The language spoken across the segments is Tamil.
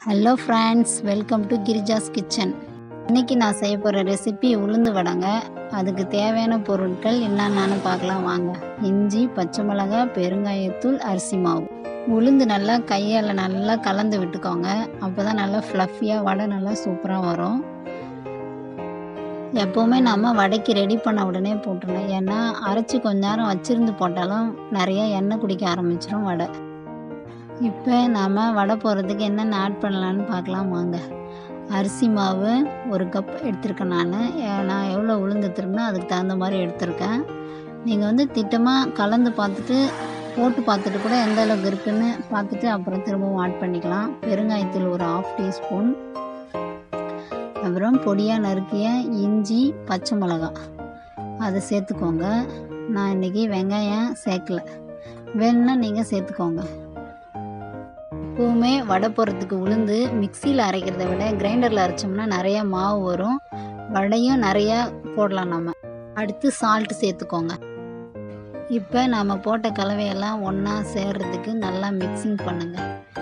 hello friends welcome to Girija's kitchen இன்னைக்கு நான் செய்ய போகிற ரெசிபி உளுந்து வடைங்க அதுக்கு தேவையான பொருட்கள் என்னென்னு பார்க்கலாம் வாங்க இஞ்சி பச்சை மிளகாய் பெருங்காயத்தூள் அரிசி மாவு உளுந்து நல்லா கையால் நல்லா கலந்து விட்டுக்கோங்க அப்போ தான் நல்லா ஃப்ளஃபியாக வடை நல்லா சூப்பராக வரும் எப்போவுமே நம்ம வடைக்கு ரெடி பண்ண உடனே போட்டுருணும் ஏன்னா அரைச்சி கொஞ்ச நேரம் வச்சுருந்து போட்டாலும் நிறைய எண்ணெய் குடிக்க ஆரம்பிச்சிடும் வடை இப்போ நாம் வடை போடுறதுக்கு என்னென்ன ஆட் பண்ணலான்னு பார்க்கலாம் வாங்க அரிசி மாவு ஒரு கப் எடுத்திருக்கேன் நான் நான் எவ்வளோ உளுந்து எடுத்துருக்கேனோ அதுக்கு தகுந்த மாதிரி எடுத்திருக்கேன் நீங்கள் வந்து திட்டமாக கலந்து பார்த்துட்டு போட்டு பார்த்துட்டு கூட எந்த அளவுக்கு இருக்குன்னு பார்த்துட்டு அப்புறம் திரும்பவும் ஆட் பண்ணிக்கலாம் பெருங்காயத்தூள் ஒரு ஆஃப் டீஸ்பூன் அப்புறம் பொடியாக நறுக்கிய இஞ்சி பச்சை மிளகாய் அதை சேர்த்துக்கோங்க நான் இன்றைக்கி வெங்காயம் சேர்க்கல வேணும்னா நீங்கள் சேர்த்துக்கோங்க எப்பவுமே வடை போடுறதுக்கு உளுந்து மிக்சியில் அரைக்கிறத விட கிரைண்டரில் அரைச்சோம்னா நிறையா மாவு வரும் வடையும் நிறையா போடலாம் நம்ம அடுத்து சால்ட் சேர்த்துக்கோங்க இப்போ நாம் போட்ட கலவையெல்லாம் ஒன்றா சேர்றதுக்கு நல்லா மிக்சிங் பண்ணுங்க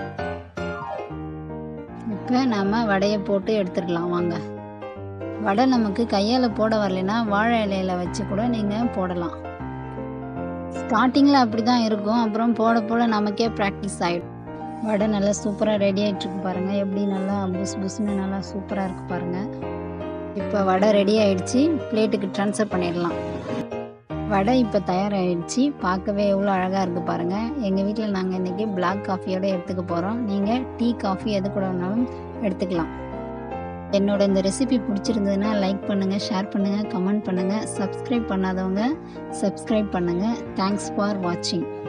இப்போ நம்ம வடையை போட்டு எடுத்துடலாம் வாங்க வடை நமக்கு கையால் போட வரலைன்னா வாழை இலையில வச்சு கூட நீங்கள் போடலாம் ஸ்டார்டிங்கில் அப்படி தான் இருக்கும் அப்புறம் போட போட நமக்கே ப்ராக்டிஸ் ஆகிடும் வடை நல்லா சூப்பராக ரெடி ஆகிட்டுருக்கு பாருங்கள் எப்படி நல்லா புஸ் புஸ்னு நல்லா சூப்பராக இருக்குது பாருங்கள் இப்போ வடை ரெடி ஆகிடுச்சு பிளேட்டுக்கு ட்ரான்ஸ்ஃபர் பண்ணிடலாம் வடை இப்போ தயாராகிடுச்சு பார்க்கவே எவ்வளோ அழகாக இருக்குது பாருங்கள் எங்கள் வீட்டில் நாங்கள் இன்றைக்கி பிளாக் காஃபியோடு எடுத்துக்க போகிறோம் நீங்கள் டீ காஃபி எது கூட வேணாலும் எடுத்துக்கலாம் என்னோட இந்த ரெசிபி பிடிச்சிருந்ததுன்னா லைக் பண்ணுங்கள் ஷேர் பண்ணுங்கள் கமெண்ட் பண்ணுங்கள் சப்ஸ்கிரைப் பண்ணாதவங்க சப்ஸ்கிரைப் பண்ணுங்கள் தேங்க்ஸ் ஃபார் வாட்சிங்